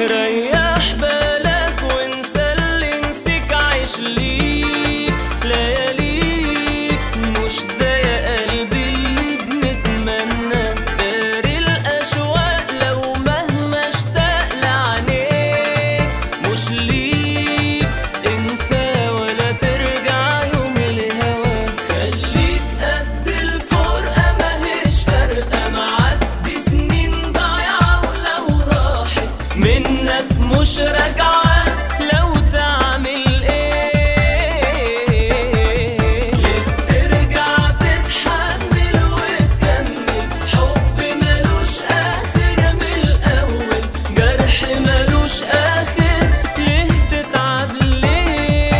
ريح بالك وانسى اللي نسيك عيش ليك لياليك مش ده يا قلبي اللي بنتمنى داري الأشواق لو مهما اشتاق لعينيك مش ليك انسى ولا ترجع يوم الهوى خليك قد الفرقة ماهيش فارقة معدي سنين ضايعة ولو راحت منك مش راجعة لو تعمل ايه ليه ترجع تتحمل وتكمل حب ملوش اخر من الاول جرح ملوش اخر ليه تتعب ليه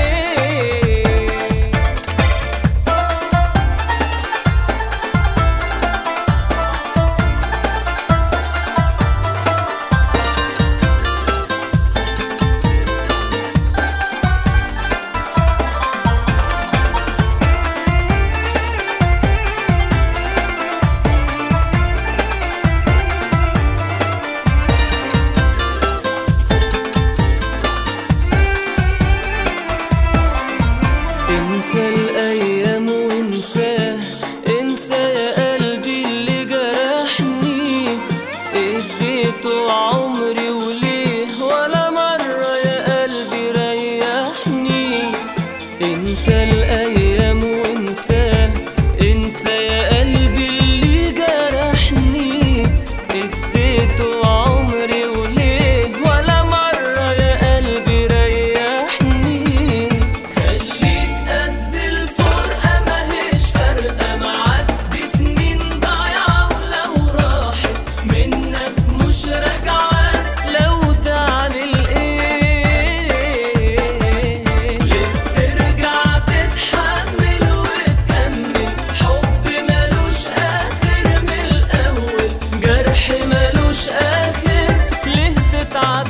انسى الايام وانساه انسى يا قلبي اللي جرحني اديته عمري وليه ولا مرة يا قلبي ريحني انسى الايام وانساه انسى يا قلبي اللي جرحني اديته عمري وليه ولا مرة يا قلبي ريحني خليك قد الفرقة ماهيش فارقة معدي سنين ضايعة ولو راحت منك مش راجعة لو تعمل ايه ليه ترجع تتحمل وتكمل حب ملوش اخر من الاول جرح ملوش اخر ليه تتعب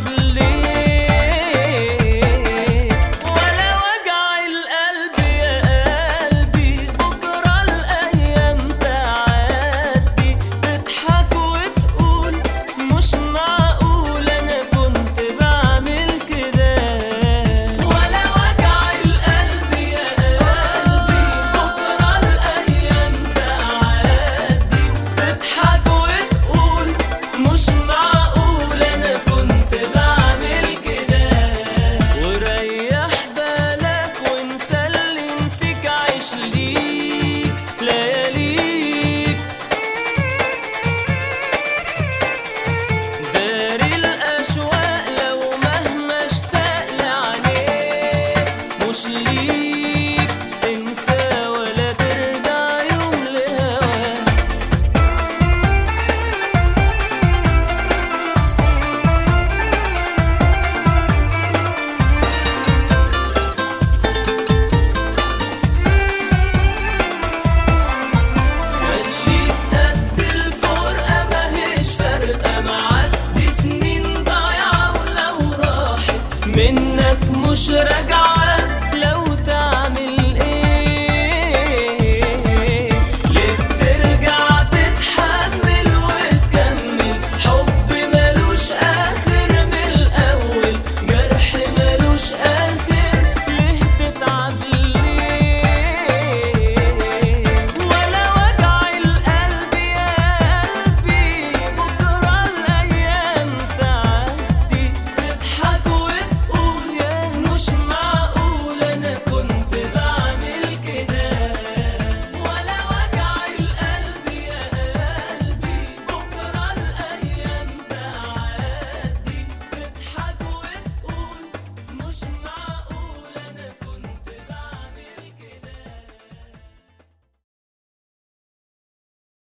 ليه ولا وجع القلب يا قلبي بكرة الأيام تعدي تضحك وتقول مش معقول أنا كنت بعمل كده ولا وجع القلب يا قلبي بكرة الأيام تعدي تضحك وتقول مش معقول أنا كنت بعمل كده وريح بالك وانسى اللي نسيك عيش ليك لياليك داري الأشواق لو مهما اشتاق لعينيك مش ليك انسى ولا ترجع يوم لهواك خليك قد الفرقة ماهيش فارقة معدي سنين ضايعة ولو راحت منك مش راجعة